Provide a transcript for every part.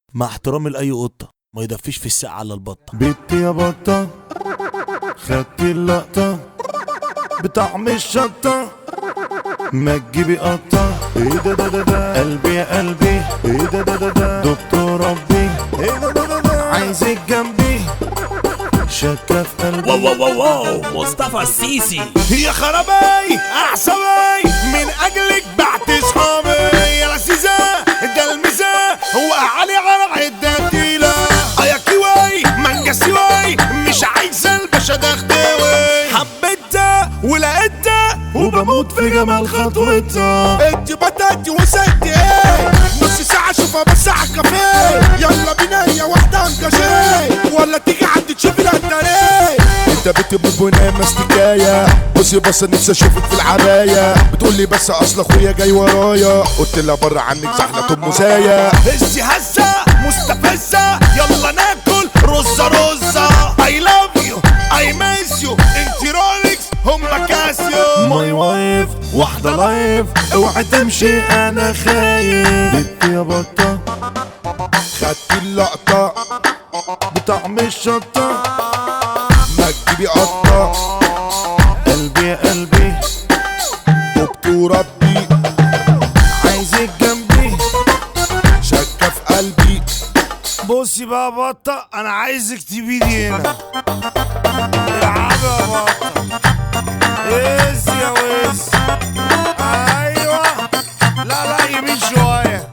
مع احترامي لاي قطه ما يدفيش في الساعه على البطه بنتي يا بطة خدت اللقطة بطعم الشطة ما تجيبي قطة ايه ده ده ده ده قلبي يا قلبي ايه ده ده ده ده دكتور ربي ايه ده ده ده ده عايزك جنبي شكة في قلبي واو واو واو واو مصطفى السيسي يا خرابي احسبي من اجلك بعت صحابي يا لذيذة ده الميزة هو علي على عدة تقيلة يا كيوي مانجا سيوي مش عايزة الباشا ده خداوي حبيتها ولقيتها وبموت في جمال خطوتها انت بتاتي وسدت ايه نص ساعة اشوفها بس على الكافيه يلا بينا يا واحدة انجاجيه ولا تيجي عندي تشوفي الانتريه انت بتبقى مستكاية بصي بص نفسي اشوفك في العباية بتقولي بس اصل اخويا جاي ورايا قلت لها بره عنك زحلة ام زايا هزي هزة مستفزة يلا ناكل رزة رزة اي لاف يو اي ميس يو انت رولكس هم كاسيو ماي وايف واحدة لايف اوعي تمشي انا خايف بنت يا بطة خدت اللقطة بطعم الشطة ما تجيبي قطة قلبي يا قلبي دكتور ربي عايزك جنبي شكة في قلبي بصي بقى يا بطه انا عايزك تبيدي هنا العبي يا بطه وز يا وز ايوه لا لا يمين شويه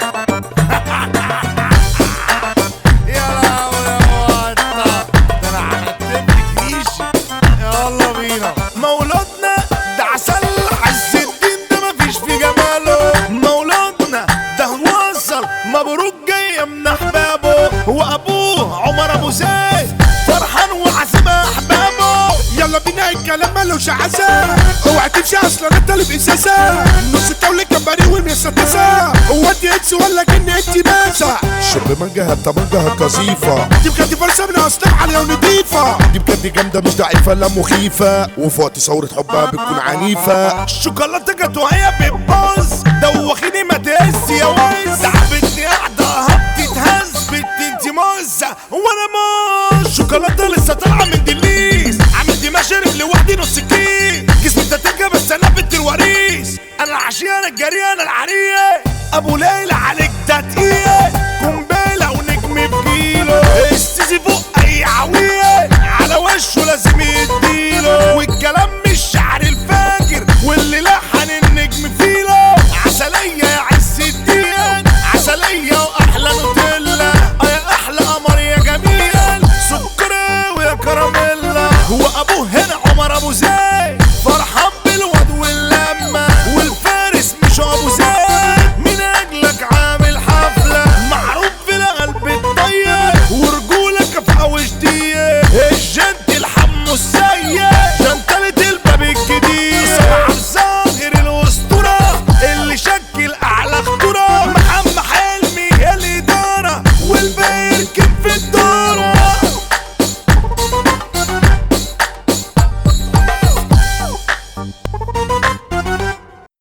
يا لهوي يا بطه ده انا هكتب ريشي يلا بينا مولودنا ده عسل عز الدين ده مفيش في جماله مولودنا ده وصل مبروك جاي من احبابه وابوه عمر ابو زيد فرحان وعازم احبابه يلا بينا الكلام ملوش عزا اوعى تمشي اصلا انت اللي باساسا نص الدولة كباري والمسدسة هو انت اكس ولا كن انت باسا شرب منجها طبنجها قصيفة دي بجد فرصة من اصلا عالية ونضيفة دي بجد جامدة مش ضعيفة لا مخيفة وفي وقت ثورة حبها بتكون عنيفة الشوكولاتة جت وهي بتبوظ دوخيني ما تهز يا وز تعبتني قاعدة هبتي تهز بنت انت موزة وانا موز شوكولاتة لسه طالعة من دليس عامل دي مشارب لوحدي نص كيس جسمي تتجه بس انا بنت الوريث انا العشية انا الجريئة انا العرية ابو ليلى